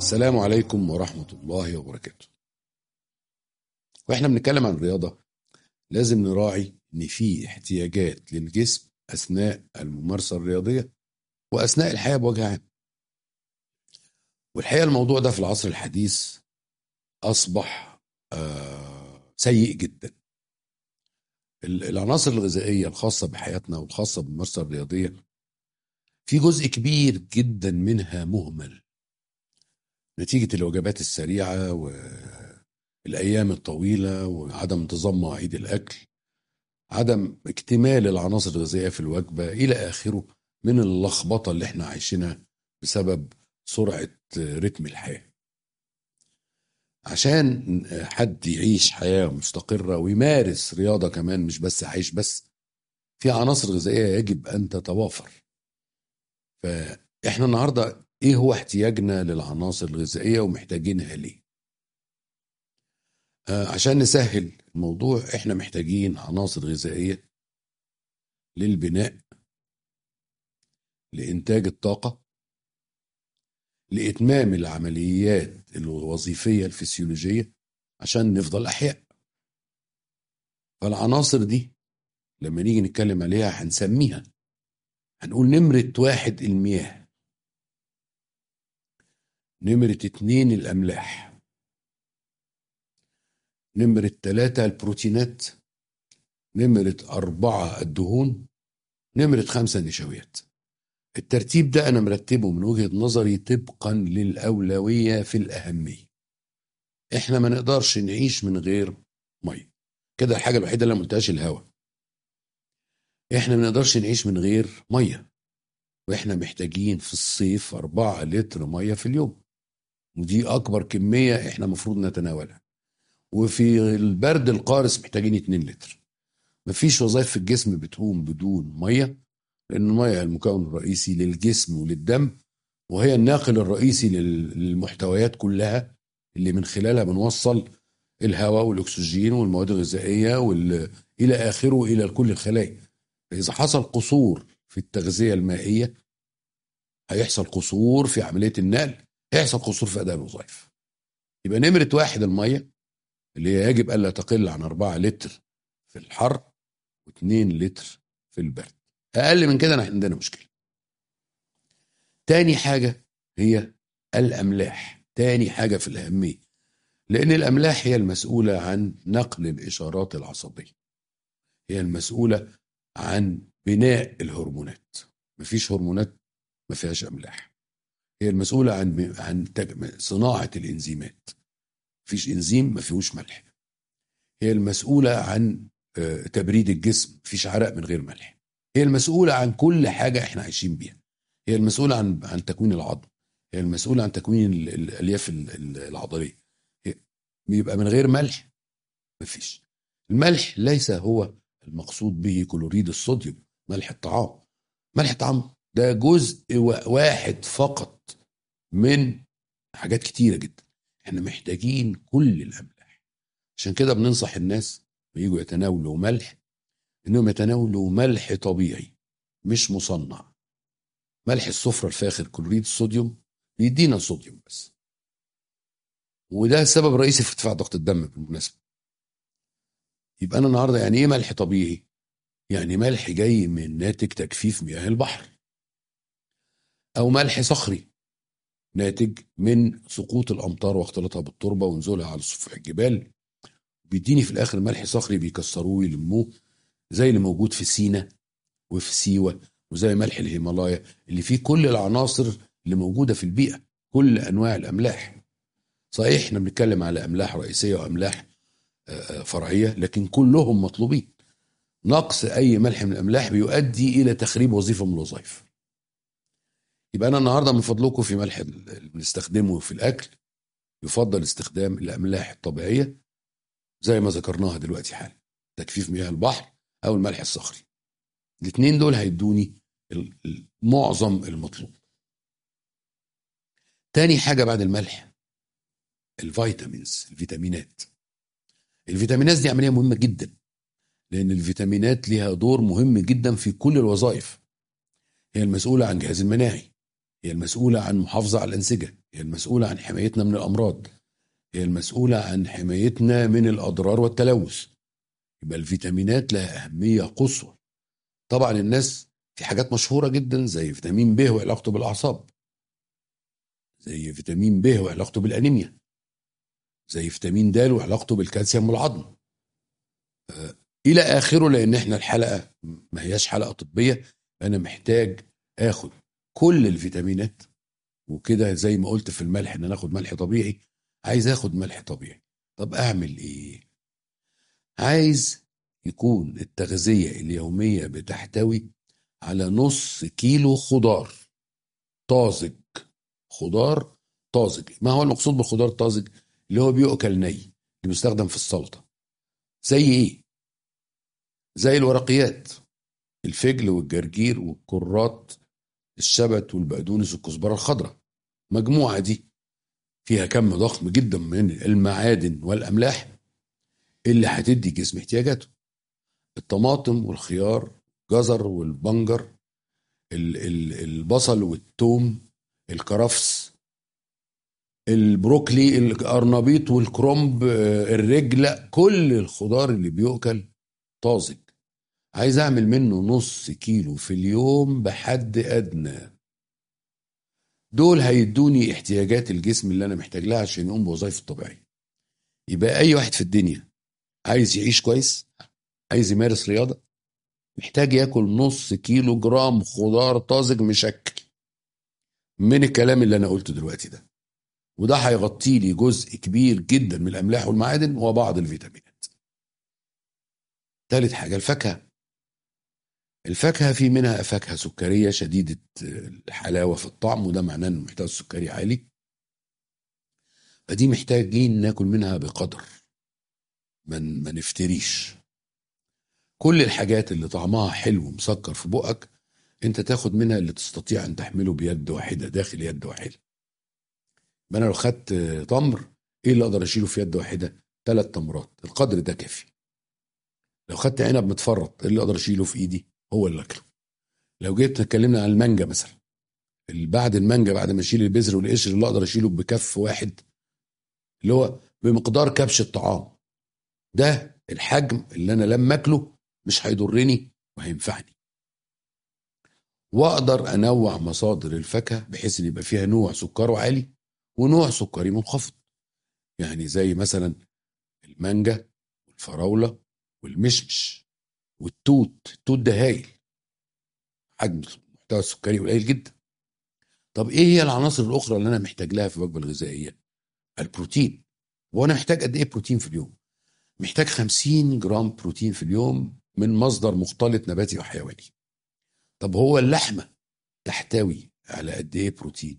السلام عليكم ورحمة الله وبركاته واحنا بنتكلم عن الرياضة لازم نراعي ان في احتياجات للجسم اثناء الممارسة الرياضية واثناء الحياة بوجه عام والحقيقة الموضوع ده في العصر الحديث اصبح آه سيء جدا ال- العناصر الغذائية الخاصة بحياتنا والخاصة بالممارسة الرياضية في جزء كبير جدا منها مهمل نتيجة الوجبات السريعة والأيام الطويلة وعدم انتظام مواعيد الأكل عدم اكتمال العناصر الغذائية في الوجبة إلى آخره من اللخبطة اللي احنا عايشينها بسبب سرعة رتم الحياة عشان حد يعيش حياة مستقرة ويمارس رياضة كمان مش بس عايش بس في عناصر غذائية يجب أن تتوافر فإحنا النهاردة إيه هو احتياجنا للعناصر الغذائية ومحتاجينها ليه آه، عشان نسهل الموضوع إحنا محتاجين عناصر غذائية للبناء لإنتاج الطاقة لإتمام العمليات الوظيفية الفسيولوجية عشان نفضل أحياء فالعناصر دي لما نيجي نتكلم عليها هنسميها هنقول نمرة واحد المياه نمرة اتنين الأملاح نمرة تلاتة البروتينات نمرة أربعة الدهون نمرة خمسة النشويات الترتيب ده أنا مرتبه من وجهة نظري طبقا للأولوية في الأهمية إحنا ما نقدرش نعيش من غير مية كده الحاجة الوحيدة اللي أنا ما قلتهاش الهواء إحنا ما نقدرش نعيش من غير مية وإحنا محتاجين في الصيف أربعة لتر مية في اليوم ودي أكبر كمية إحنا مفروض نتناولها وفي البرد القارس محتاجين 2 لتر مفيش وظائف في الجسم بتقوم بدون ميه لان الميه المكون الرئيسي للجسم وللدم وهي الناقل الرئيسي لل- للمحتويات كلها اللي من خلالها بنوصل الهواء والاكسجين والمواد الغذائيه وال... الى اخره الى كل الخلايا فاذا حصل قصور في التغذيه المائيه هيحصل قصور في عمليه النقل هيحصل قصور في اداء الوظائف يبقى نمره واحد الميه اللي هي يجب الا تقل عن 4 لتر في الحر و2 لتر في البرد اقل من كده احنا عندنا مشكله تاني حاجه هي الاملاح تاني حاجه في الاهميه لان الاملاح هي المسؤوله عن نقل الاشارات العصبيه هي المسؤوله عن بناء الهرمونات مفيش هرمونات ما فيهاش املاح هي المسؤوله عن عن تج- صناعه الانزيمات مفيش انزيم ما فيهوش ملح هي المسؤوله عن آه، تبريد الجسم مفيش عرق من غير ملح هي المسؤوله عن كل حاجه احنا عايشين بيها هي المسؤوله عن عن تكوين العظم هي المسؤوله عن تكوين ال- ال- الالياف ال- ال- العضليه هي- يبقى من غير ملح مفيش الملح ليس هو المقصود به كلوريد الصوديوم ملح الطعام ملح الطعام ده جزء وا- واحد فقط من حاجات كتيره جدا احنا محتاجين كل الاملاح عشان كده بننصح الناس لما يجوا يتناولوا ملح انهم يتناولوا ملح طبيعي مش مصنع ملح الصفرة الفاخر كلوريد الصوديوم بيدينا الصوديوم بس وده السبب الرئيسي في ارتفاع ضغط الدم بالمناسبة يبقى انا النهارده يعني ايه ملح طبيعي يعني ملح جاي من ناتج تجفيف مياه البحر او ملح صخري ناتج من سقوط الامطار واختلاطها بالتربه ونزولها على سفح الجبال بيديني في الاخر ملح صخري بيكسروه ويلموه زي اللي موجود في سينا وفي سيوه وزي ملح الهيمالايا اللي فيه كل العناصر اللي موجوده في البيئه كل انواع الاملاح صحيح احنا بنتكلم على املاح رئيسيه واملاح آه، آه، فرعيه لكن كلهم مطلوبين نقص اي ملح من الاملاح بيؤدي الى تخريب وظيفه من الوظائف يبقى انا النهارده من فضلكم في ملح اللي بنستخدمه في الاكل يفضل استخدام الاملاح الطبيعيه زي ما ذكرناها دلوقتي حالا تجفيف مياه البحر او الملح الصخري الاثنين دول هيدوني ال- ال- معظم المطلوب تاني حاجة بعد الملح الفيتامينز الفيتامينات الفيتامينات دي عملية مهمة جدا لأن الفيتامينات ليها دور مهم جدا في كل الوظائف هي المسؤولة عن الجهاز المناعي هي المسؤولة عن محافظة على الأنسجة هي المسؤولة عن حمايتنا من الأمراض هي المسؤولة عن حمايتنا من الأضرار والتلوث يبقى الفيتامينات لها أهمية قصوى طبعا الناس في حاجات مشهورة جدا زي فيتامين ب وعلاقته بالأعصاب زي فيتامين ب وعلاقته بالأنيميا زي فيتامين د وعلاقته بالكالسيوم والعظم آه، إلى آخره لأن احنا الحلقة ما هياش حلقة طبية أنا محتاج آخد كل الفيتامينات وكده زي ما قلت في الملح ان انا اخد ملح طبيعي عايز اخد ملح طبيعي طب اعمل ايه عايز يكون التغذية اليومية بتحتوي على نص كيلو خضار طازج خضار طازج ما هو المقصود بالخضار الطازج اللي هو بيؤكل ني اللي بيستخدم في السلطة زي ايه زي الورقيات الفجل والجرجير والكرات الشبت والبقدونس والكزبرة الخضراء مجموعة دي فيها كم ضخم جدا من المعادن والأملاح اللي هتدي جسم احتياجاته الطماطم والخيار جزر والبنجر البصل والثوم الكرفس البروكلي القرنبيط والكرنب الرجلة كل الخضار اللي بيؤكل طازج عايز اعمل منه نص كيلو في اليوم بحد ادنى دول هيدوني احتياجات الجسم اللي انا محتاج لها عشان يقوم بوظائفه الطبيعيه يبقى اي واحد في الدنيا عايز يعيش كويس عايز يمارس رياضه محتاج ياكل نص كيلو جرام خضار طازج مشكل من الكلام اللي انا قلته دلوقتي ده وده هيغطي لي جزء كبير جدا من الاملاح والمعادن وبعض الفيتامينات ثالث حاجه الفاكهه الفاكهة في منها فاكهة سكرية شديدة الحلاوة في الطعم وده معناه ان المحتوى السكري عالي فدي محتاجين ناكل منها بقدر ما ما نفتريش كل الحاجات اللي طعمها حلو مسكر في بقك انت تاخد منها اللي تستطيع ان تحمله بيد واحده داخل يد واحده ما انا لو خدت تمر ايه اللي اقدر اشيله في يد واحده ثلاث تمرات القدر ده كافي لو خدت عنب متفرط ايه اللي اقدر اشيله في ايدي هو اللي اكله لو جيت اتكلمنا عن المانجا مثلا بعد المانجا بعد ما اشيل البذر والقشر اللي اقدر اشيله بكف واحد اللي هو بمقدار كبش الطعام ده الحجم اللي انا لما اكله مش هيضرني وهينفعني واقدر انوع مصادر الفاكهه بحيث ان يبقى فيها نوع سكره عالي ونوع سكري منخفض يعني زي مثلا المانجا والفراوله والمشمش والتوت التوت ده هايل حجم المحتوى السكري قليل جدا طب ايه هي العناصر الاخرى اللي انا محتاج لها في الوجبه الغذائيه البروتين وانا محتاج قد ايه بروتين في اليوم محتاج 50 جرام بروتين في اليوم من مصدر مختلط نباتي وحيواني طب هو اللحمه تحتوي على قد ايه بروتين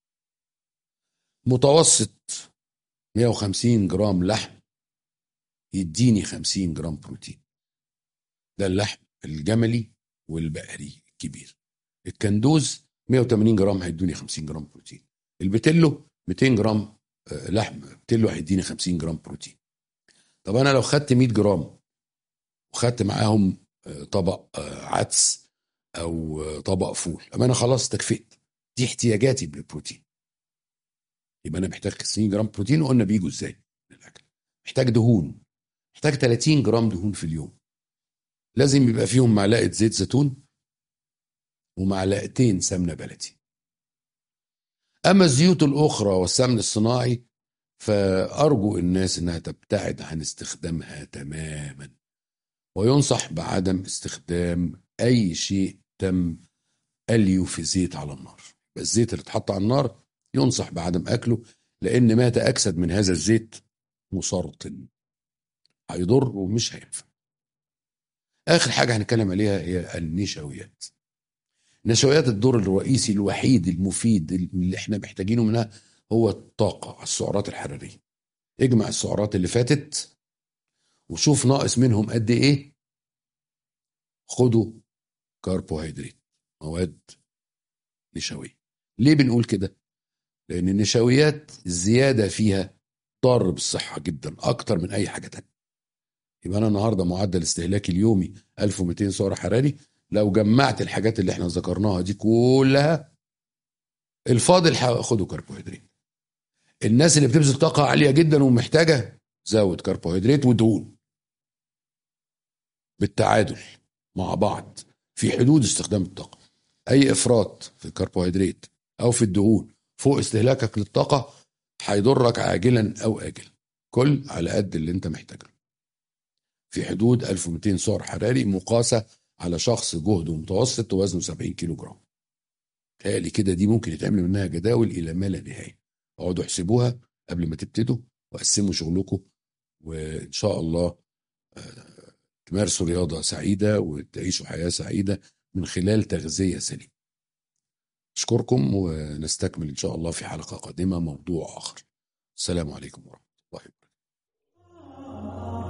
متوسط 150 جرام لحم يديني 50 جرام بروتين ده اللحم الجملي والبقري الكبير الكندوز 180 جرام هيدوني 50 جرام بروتين البتلو 200 جرام لحم بتلو هيديني 50 جرام بروتين طب انا لو خدت 100 جرام وخدت معاهم طبق عدس او طبق فول اما انا خلاص استكفيت دي احتياجاتي بالبروتين يبقى انا محتاج 50 جرام بروتين وقلنا بيجوا ازاي الاكل محتاج دهون محتاج 30 جرام دهون في اليوم لازم يبقى فيهم معلقه زيت زيتون ومعلقتين سمنه بلدي اما الزيوت الاخرى والسمن الصناعي فارجو الناس انها تبتعد عن استخدامها تماما وينصح بعدم استخدام اي شيء تم قليه في زيت على النار الزيت اللي اتحط على النار ينصح بعدم اكله لان ما تاكسد من هذا الزيت مسرطن هيضر ومش هينفع اخر حاجه هنتكلم عليها هي النشويات نشويات الدور الرئيسي الوحيد المفيد اللي احنا محتاجينه منها هو الطاقه السعرات الحراريه اجمع السعرات اللي فاتت وشوف ناقص منهم قد ايه خدوا كربوهيدرات مواد نشويه ليه بنقول كده لان النشويات الزياده فيها ضار بالصحه جدا اكتر من اي حاجه تانية يبقى انا النهارده معدل استهلاكي اليومي 1200 سعر حراري لو جمعت الحاجات اللي احنا ذكرناها دي كلها الفاضل خدوا كربوهيدرات الناس اللي بتبذل طاقه عاليه جدا ومحتاجه زود كربوهيدرات ودهون بالتعادل مع بعض في حدود استخدام الطاقه اي افراط في الكربوهيدرات او في الدهون فوق استهلاكك للطاقه هيضرك عاجلا او اجلا كل على قد اللي انت محتاجه في حدود 1200 سعر حراري مقاسه على شخص جهده متوسط ووزنه 70 كيلو جرام تهيألي كده دي ممكن يتعمل منها جداول الى ما لا نهايه اقعدوا احسبوها قبل ما تبتدوا وقسموا شغلكم وان شاء الله تمارسوا رياضه سعيده وتعيشوا حياه سعيده من خلال تغذيه سليمه اشكركم ونستكمل ان شاء الله في حلقه قادمه موضوع اخر السلام عليكم ورحمه الله وبركاته